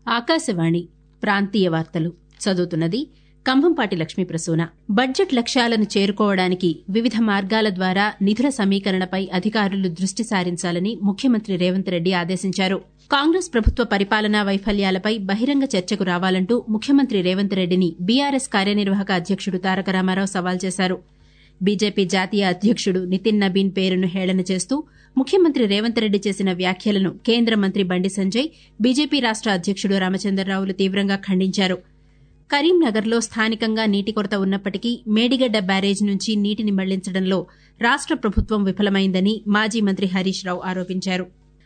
ఆకాశవాణి ప్రాంతీయ వార్తలు చదువుతున్నది కంభంపాటి లక్ష్మీ ప్రసూన బడ్జెట్ లక్ష్యాలను చేరుకోవడానికి వివిధ మార్గాల ద్వారా నిధుల సమీకరణపై అధికారులు దృష్టి సారించాలని ముఖ్యమంత్రి రేవంత్ రెడ్డి ఆదేశించారు కాంగ్రెస్ ప్రభుత్వ పరిపాలనా వైఫల్యాలపై బహిరంగ చర్చకు రావాలంటూ ముఖ్యమంత్రి రేవంత్ రెడ్డిని బీఆర్ఎస్ కార్యనిర్వాహక అధ్యకుడు తారక రామారావు సవాల్ చేశారు బీజేపీ జాతీయ అధ్యకుడు నితిన్ నబీన్ పేరును హేళన చేస్తూ ముఖ్యమంత్రి రేవంత్ రెడ్డి చేసిన వ్యాఖ్యలను కేంద్ర మంత్రి బండి సంజయ్ బీజేపీ రాష్ట అధ్యకుడు రామచంద్రరావులు తీవ్రంగా ఖండించారు కరీంనగర్లో స్థానికంగా నీటి కొరత ఉన్నప్పటికీ మేడిగడ్డ బ్యారేజ్ నుంచి నీటిని మళ్లించడంలో రాష్ట ప్రభుత్వం విఫలమైందని మాజీ మంత్రి హరీష్ రావు ఆరోపించారు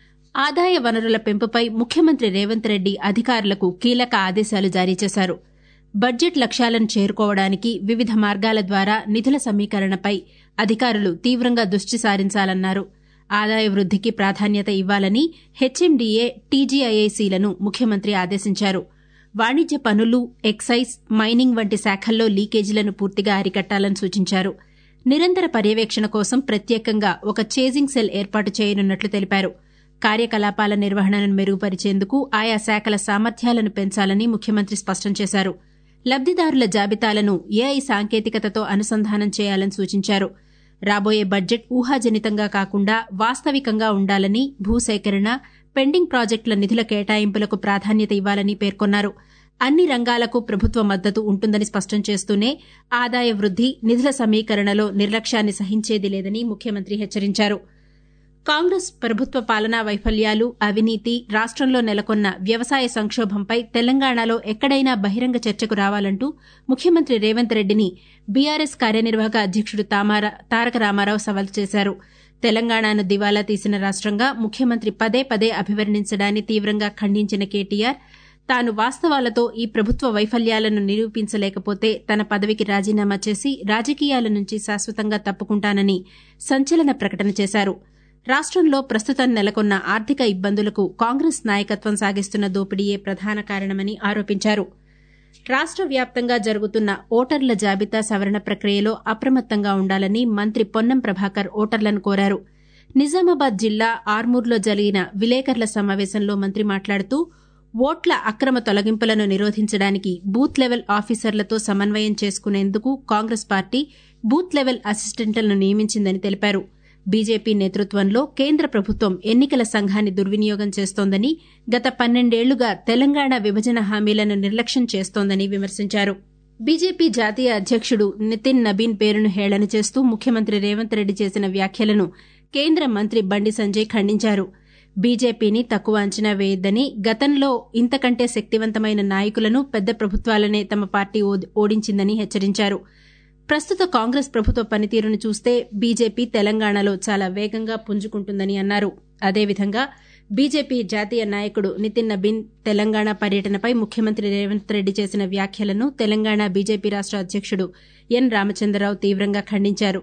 ఆదాయ వనరుల పెంపుపై ముఖ్యమంత్రి రేవంత్ రెడ్డి అధికారులకు కీలక ఆదేశాలు జారీ చేశారు బడ్జెట్ లక్ష్యాలను చేరుకోవడానికి వివిధ మార్గాల ద్వారా నిధుల సమీకరణపై అధికారులు తీవ్రంగా దృష్టి సారించాలన్నారు ఆదాయ వృద్దికి ప్రాధాన్యత ఇవ్వాలని హెచ్ఎండీఏ టీజీఐఐసీలను ముఖ్యమంత్రి ఆదేశించారు వాణిజ్య పనులు ఎక్సైజ్ మైనింగ్ వంటి శాఖల్లో లీకేజీలను పూర్తిగా అరికట్టాలని సూచించారు నిరంతర పర్యవేక్షణ కోసం ప్రత్యేకంగా ఒక చేజింగ్ సెల్ ఏర్పాటు చేయనున్నట్లు తెలిపారు కార్యకలాపాల నిర్వహణను మెరుగుపరిచేందుకు ఆయా శాఖల సామర్థ్యాలను పెంచాలని ముఖ్యమంత్రి స్పష్టం చేశారు లబ్దిదారుల జాబితాలను ఏఐ సాంకేతికతతో అనుసంధానం చేయాలని సూచించారు రాబోయే బడ్జెట్ ఊహాజనితంగా కాకుండా వాస్తవికంగా ఉండాలని భూసేకరణ పెండింగ్ ప్రాజెక్టుల నిధుల కేటాయింపులకు ప్రాధాన్యత ఇవ్వాలని పేర్కొన్నారు అన్ని రంగాలకు ప్రభుత్వ మద్దతు ఉంటుందని స్పష్టం చేస్తూనే ఆదాయ వృద్ది నిధుల సమీకరణలో నిర్లక్ష్యాన్ని సహించేది లేదని ముఖ్యమంత్రి హెచ్చరించారు కాంగ్రెస్ ప్రభుత్వ పాలనా వైఫల్యాలు అవినీతి రాష్టంలో నెలకొన్న వ్యవసాయ సంక్షోభంపై తెలంగాణలో ఎక్కడైనా బహిరంగ చర్చకు రావాలంటూ ముఖ్యమంత్రి రేవంత్ రెడ్డిని బీఆర్ఎస్ కార్యనిర్వాహక అధ్యకుడు తారక రామారావు సవాల్ చేశారు తెలంగాణను దివాలా తీసిన రాష్టంగా ముఖ్యమంత్రి పదే పదే అభివర్ణించడాన్ని తీవ్రంగా ఖండించిన కేటీఆర్ తాను వాస్తవాలతో ఈ ప్రభుత్వ వైఫల్యాలను నిరూపించలేకపోతే తన పదవికి రాజీనామా చేసి రాజకీయాల నుంచి శాశ్వతంగా తప్పుకుంటానని సంచలన ప్రకటన చేశారు రాష్టంలో ప్రస్తుతం నెలకొన్న ఆర్థిక ఇబ్బందులకు కాంగ్రెస్ నాయకత్వం సాగిస్తున్న దోపిడీయే ప్రధాన కారణమని ఆరోపించారు రాష్ట వ్యాప్తంగా జరుగుతున్న ఓటర్ల జాబితా సవరణ ప్రక్రియలో అప్రమత్తంగా ఉండాలని మంత్రి పొన్నం ప్రభాకర్ ఓటర్లను కోరారు నిజామాబాద్ జిల్లా ఆర్మూర్లో జరిగిన విలేకరుల సమావేశంలో మంత్రి మాట్లాడుతూ ఓట్ల అక్రమ తొలగింపులను నిరోధించడానికి బూత్ లెవెల్ ఆఫీసర్లతో సమన్వయం చేసుకునేందుకు కాంగ్రెస్ పార్టీ బూత్ లెవెల్ అసిస్టెంట్లను నియమించిందని తెలిపారు బీజేపీ నేతృత్వంలో కేంద్ర ప్రభుత్వం ఎన్నికల సంఘాన్ని దుర్వినియోగం చేస్తోందని గత పన్నెండేళ్లుగా తెలంగాణ విభజన హామీలను నిర్లక్ష్యం చేస్తోందని విమర్శించారు బీజేపీ జాతీయ అధ్యకుడు నితిన్ నబీన్ పేరును హేళన చేస్తూ ముఖ్యమంత్రి రేవంత్ రెడ్డి చేసిన వ్యాఖ్యలను కేంద్ర మంత్రి బండి సంజయ్ ఖండించారు బీజేపీని తక్కువ అంచనా వేయొద్దని గతంలో ఇంతకంటే శక్తివంతమైన నాయకులను పెద్ద ప్రభుత్వాలనే తమ పార్టీ ఓడించిందని హెచ్చరించారు ప్రస్తుత కాంగ్రెస్ ప్రభుత్వ పనితీరును చూస్తే బీజేపీ తెలంగాణలో చాలా వేగంగా పుంజుకుంటుందని అన్నారు అదేవిధంగా బీజేపీ జాతీయ నాయకుడు నితిన్ నబీన్ తెలంగాణ పర్యటనపై ముఖ్యమంత్రి రేవంత్ రెడ్డి చేసిన వ్యాఖ్యలను తెలంగాణ బీజేపీ రాష్ట అధ్యకుడు ఎన్ రామచంద్రరావు తీవ్రంగా ఖండించారు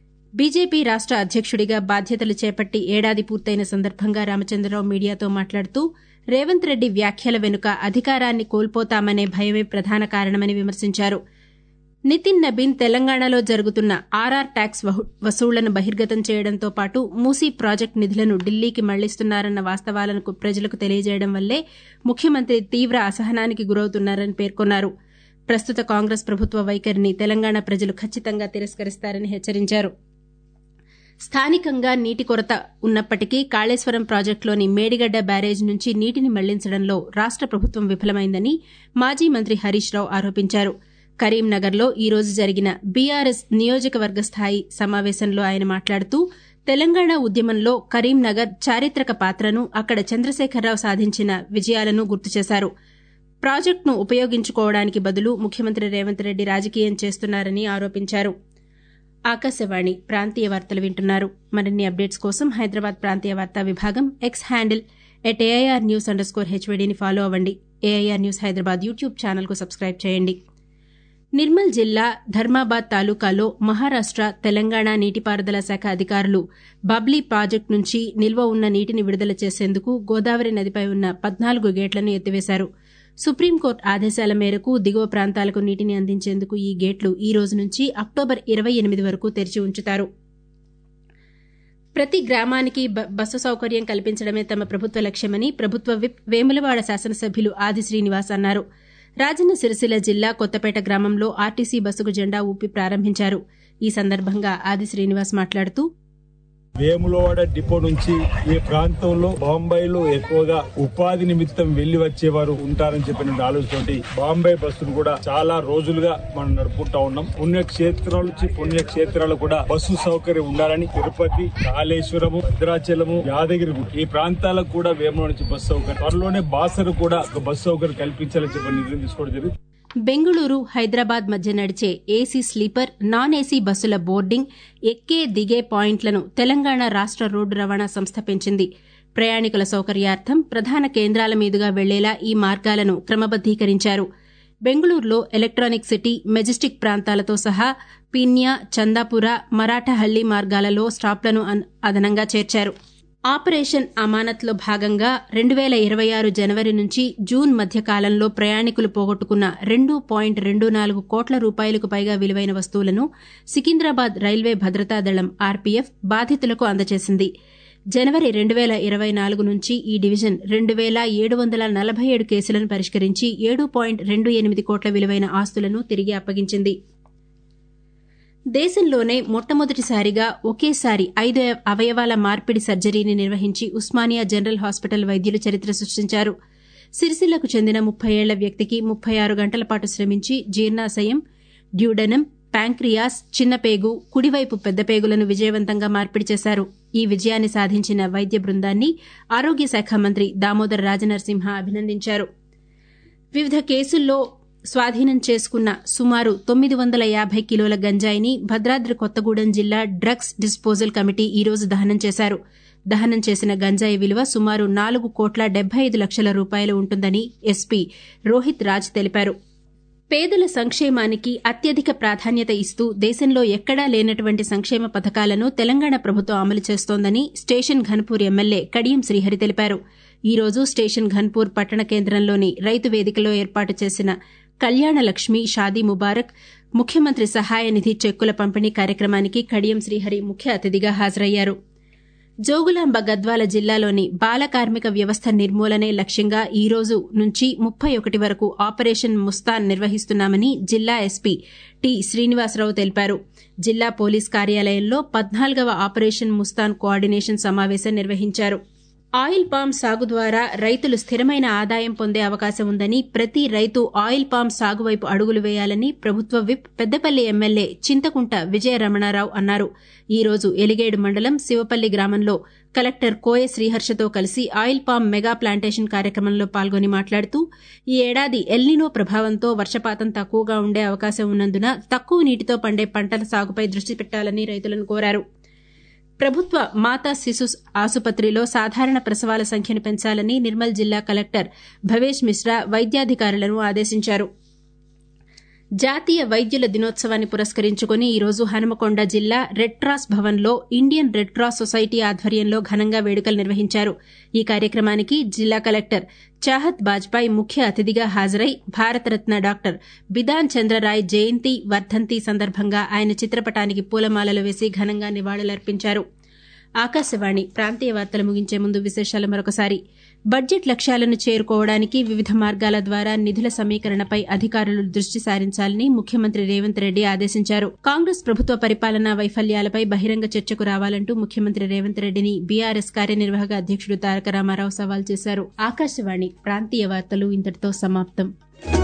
బీజేపీ రాష్ట అధ్యకుడిగా బాధ్యతలు చేపట్టి ఏడాది పూర్తయిన సందర్భంగా రామచంద్రరావు మీడియాతో మాట్లాడుతూ రేవంత్ రెడ్డి వ్యాఖ్యల వెనుక అధికారాన్ని కోల్పోతామనే భయమే ప్రధాన కారణమని విమర్శించారు నితిన్ నబీన్ తెలంగాణలో జరుగుతున్న ఆర్ఆర్ ట్యాక్స్ వసూళ్లను బహిర్గతం చేయడంతో పాటు మూసీ ప్రాజెక్టు నిధులను ఢిల్లీకి మళ్లిస్తున్నారన్న వాస్తవాలను ప్రజలకు తెలియజేయడం వల్లే ముఖ్యమంత్రి తీవ్ర అసహనానికి గురవుతున్నారని పేర్కొన్నారు ప్రస్తుత కాంగ్రెస్ ప్రభుత్వ వైఖరిని తెలంగాణ ప్రజలు ఖచ్చితంగా తిరస్కరిస్తారని హెచ్చరించారు స్థానికంగా నీటి కొరత ఉన్నప్పటికీ కాళేశ్వరం ప్రాజెక్టులోని మేడిగడ్డ బ్యారేజ్ నుంచి నీటిని మళ్లించడంలో రాష్ట ప్రభుత్వం విఫలమైందని మాజీ మంత్రి హరీష్ రావు ఆరోపించారు కరీంనగర్లో ఈ రోజు జరిగిన బీఆర్ఎస్ నియోజకవర్గ స్థాయి సమావేశంలో ఆయన మాట్లాడుతూ తెలంగాణ ఉద్యమంలో కరీంనగర్ చారిత్రక పాత్రను అక్కడ చంద్రశేఖరరావు సాధించిన విజయాలను గుర్తు చేశారు ప్రాజెక్టును ఉపయోగించుకోవడానికి బదులు ముఖ్యమంత్రి రేవంత్ రెడ్డి రాజకీయం చేస్తున్నారని ఆరోపించారు ఆకాశవాణి ప్రాంతీయ వార్తలు వింటున్నారు మరిన్ని అప్డేట్స్ కోసం హైదరాబాద్ ప్రాంతీయ వార్తా విభాగం X handle at AIR news underscore హెచ్వీడీని ఫాలో అవ్వండి ఏఐఆర్ న్యూస్ హైదరాబాద్ యూట్యూబ్ ఛానల్కు సబ్స్క్రైబ్ చేయండి నిర్మల్ జిల్లా ధర్మాబాద్ తాలూకాలో మహారాష్ట తెలంగాణ నీటిపారుదల శాఖ అధికారులు బబ్లీ ప్రాజెక్టు నుంచి నిల్వ ఉన్న నీటిని విడుదల చేసేందుకు గోదావరి నదిపై ఉన్న పద్నాలుగు గేట్లను ఎత్తివేశారు సుప్రీంకోర్టు ఆదేశాల మేరకు దిగువ ప్రాంతాలకు నీటిని అందించేందుకు ఈ గేట్లు ఈ రోజు నుంచి అక్టోబర్ ఇరవై ఎనిమిది వరకు తెరిచి ఉంచుతారు ప్రతి గ్రామానికి బస్సు సౌకర్యం కల్పించడమే తమ ప్రభుత్వ లక్ష్యమని ప్రభుత్వ విప్ వేములవాడ శాసనసభ్యులు ఆది శ్రీనివాస్ అన్నారు రాజన్న సిరిసిల్ల జిల్లా కొత్తపేట గ్రామంలో ఆర్టీసీ బస్సుకు జెండా ఊపి ప్రారంభించారు ఈ సందర్భంగా ఆది శ్రీనివాస్ మాట్లాడుతూ వేములవాడ డిపో నుంచి ఈ ప్రాంతంలో బాంబేలో ఎక్కువగా ఉపాధి నిమిత్తం వెళ్లి వచ్చేవారు ఉంటారని చెప్పిన ఆలోచనతోటి బాంబే బస్సును కూడా చాలా రోజులుగా మనం నడుపుకుంటా ఉన్నాం పుణ్యక్షేత్రాల నుంచి పుణ్యక్షేత్రాలు కూడా బస్సు సౌకర్యం ఉండాలని తిరుపతి కాళేశ్వరము భద్రాచలము యాదగిరి ఈ ప్రాంతాలకు కూడా వేముల నుంచి బస్సు సౌకర్యం త్వరలోనే బాసరు కూడా ఒక బస్సు సౌకర్యం కల్పించాలని చెప్పి నిర్ణయం తీసుకోవడం జరిగింది బెంగుళూరు హైదరాబాద్ మధ్య నడిచే ఏసీ స్లీపర్ నాన్ ఏసీ బస్సుల బోర్డింగ్ ఎక్కే దిగే పాయింట్లను తెలంగాణ రాష్ట రోడ్డు రవాణా సంస్థ పెంచింది ప్రయాణికుల సౌకర్యార్థం ప్రధాన కేంద్రాల మీదుగా వెళ్లేలా ఈ మార్గాలను క్రమబద్దీకరించారు బెంగళూరులో ఎలక్ట్రానిక్ సిటీ మెజెస్టిక్ ప్రాంతాలతో సహా పీన్యా చందాపుర మరాఠహళ్లి మార్గాలలో స్టాప్లను అదనంగా చేర్చారు ఆపరేషన్ అమానత్లో భాగంగా రెండు వేల ఇరవై ఆరు జనవరి నుంచి జూన్ మధ్య కాలంలో ప్రయాణికులు పోగొట్టుకున్న రెండు పాయింట్ రెండు నాలుగు కోట్ల రూపాయలకు పైగా విలువైన వస్తువులను సికింద్రాబాద్ రైల్వే భద్రతా దళం ఆర్పీఎఫ్ బాధితులకు అందజేసింది జనవరి రెండు వేల ఇరవై నాలుగు నుంచి ఈ డివిజన్ రెండు వేల ఏడు వందల నలభై ఏడు కేసులను పరిష్కరించి ఏడు పాయింట్ రెండు ఎనిమిది కోట్ల విలువైన ఆస్తులను తిరిగి అప్పగించింది దేశంలోనే మొట్టమొదటిసారిగా ఒకేసారి ఐదు అవయవాల మార్పిడి సర్జరీని నిర్వహించి ఉస్మానియా జనరల్ హాస్పిటల్ వైద్యులు చరిత్ర సృష్టించారు సిరిసిల్లకు చెందిన ముప్పై ఏళ్ల వ్యక్తికి ముప్పై ఆరు గంటల పాటు శ్రమించి జీర్ణాశయం డ్యూడనం ప్యాంక్రియాస్ చిన్నపేగు కుడివైపు పెద్దపేగులను విజయవంతంగా మార్పిడి చేశారు ఈ విజయాన్ని సాధించిన వైద్య బృందాన్ని ఆరోగ్య శాఖ మంత్రి దామోదర్ రాజనరసింహ అభినందించారు వివిధ కేసుల్లో స్వాధీనం చేసుకున్న సుమారు తొమ్మిది వందల యాభై కిలోల గంజాయిని భద్రాద్రి కొత్తగూడెం జిల్లా డ్రగ్స్ డిస్పోజల్ కమిటీ ఈ రోజు దహనం చేశారు దహనం చేసిన గంజాయి విలువ సుమారు నాలుగు కోట్ల డెబ్బై ఐదు లక్షల రూపాయలు ఉంటుందని ఎస్పీ రోహిత్ రాజ్ తెలిపారు పేదల సంక్షేమానికి అత్యధిక ప్రాధాన్యత ఇస్తూ దేశంలో ఎక్కడా లేనటువంటి సంక్షేమ పథకాలను తెలంగాణ ప్రభుత్వం అమలు చేస్తోందని స్టేషన్ ఘన్పూర్ ఎమ్మెల్యే కడియం శ్రీహరి తెలిపారు ఈ రోజు స్టేషన్ ఘన్పూర్ పట్టణ కేంద్రంలోని రైతు వేదికలో ఏర్పాటు చేసిన కళ్యాణ లక్ష్మి షాదీ ముబారక్ ముఖ్యమంత్రి సహాయ నిధి చెక్కుల పంపిణీ కార్యక్రమానికి కడియం శ్రీహరి ముఖ్య అతిథిగా హాజరయ్యారు జోగులాంబ గద్వాల జిల్లాలోని బాల కార్మిక వ్యవస్థ నిర్మూలనే లక్ష్యంగా ఈ రోజు నుంచి ముప్పై ఒకటి వరకు ఆపరేషన్ ముస్తాన్ నిర్వహిస్తున్నామని జిల్లా ఎస్పీ టి శ్రీనివాసరావు తెలిపారు జిల్లా పోలీస్ కార్యాలయంలో పద్నాలుగవ ఆపరేషన్ ముస్తాన్ కోఆర్డినేషన్ సమావేశం నిర్వహించారు ఆయిల్ పామ్ సాగు ద్వారా రైతులు స్థిరమైన ఆదాయం పొందే అవకాశం ఉందని ప్రతి రైతు ఆయిల్ పామ్ సాగు వైపు అడుగులు వేయాలని ప్రభుత్వ విప్ పెద్దపల్లి ఎమ్మెల్యే చింతకుంట విజయ రమణారావు అన్నారు ఈ రోజు ఎలిగేడు మండలం శివపల్లి గ్రామంలో కలెక్టర్ కోయ శ్రీహర్షతో కలిసి ఆయిల్ పామ్ మెగా ప్లాంటేషన్ కార్యక్రమంలో పాల్గొని మాట్లాడుతూ ఈ ఏడాది ఎల్నినో ప్రభావంతో వర్షపాతం తక్కువగా ఉండే అవకాశం ఉన్నందున తక్కువ నీటితో పండే పంటల సాగుపై దృష్టి పెట్టాలని రైతులను కోరారు ప్రభుత్వ మాతా శిశు ఆసుపత్రిలో సాధారణ ప్రసవాల సంఖ్యను పెంచాలని నిర్మల్ జిల్లా కలెక్టర్ భవేష్ మిశ్రా వైద్యాధికారులను ఆదేశించారు జాతీయ వైద్యుల దినోత్సవాన్ని పురస్కరించుకుని ఈరోజు హనుమకొండ జిల్లా రెడ్ క్రాస్ భవన్లో ఇండియన్ రెడ్ క్రాస్ సొసైటీ ఆధ్వర్యంలో ఘనంగా వేడుకలు నిర్వహించారు ఈ కార్యక్రమానికి జిల్లా కలెక్టర్ చాహత్ బాజ్పాయ్ ముఖ్య అతిథిగా హాజరై భారతరత్న డాక్టర్ బిధాన్ చంద్రరాయ్ జయంతి వర్ధంతి సందర్భంగా ఆయన చిత్రపటానికి పూలమాలలు వేసి ఘనంగా నివాళులర్పించారు ఆకాశవాణి ప్రాంతీయ వార్తలు ముగించే ముందు విశేషాలు మరొకసారి బడ్జెట్ లక్ష్యాలను చేరుకోవడానికి వివిధ మార్గాల ద్వారా నిధుల సమీకరణపై అధికారులు దృష్టి సారించాలని ముఖ్యమంత్రి రేవంత్ రెడ్డి ఆదేశించారు కాంగ్రెస్ ప్రభుత్వ పరిపాలనా వైఫల్యాలపై బహిరంగ చర్చకు రావాలంటూ ముఖ్యమంత్రి రేవంత్ రెడ్డిని బీఆర్ఎస్ కార్యనిర్వాహక అధ్యక్షుడు తారక రామారావు సవాల్ చేశారు ఆకాశవాణి ప్రాంతీయ వార్తలు ఇంతటితో సమాప్తం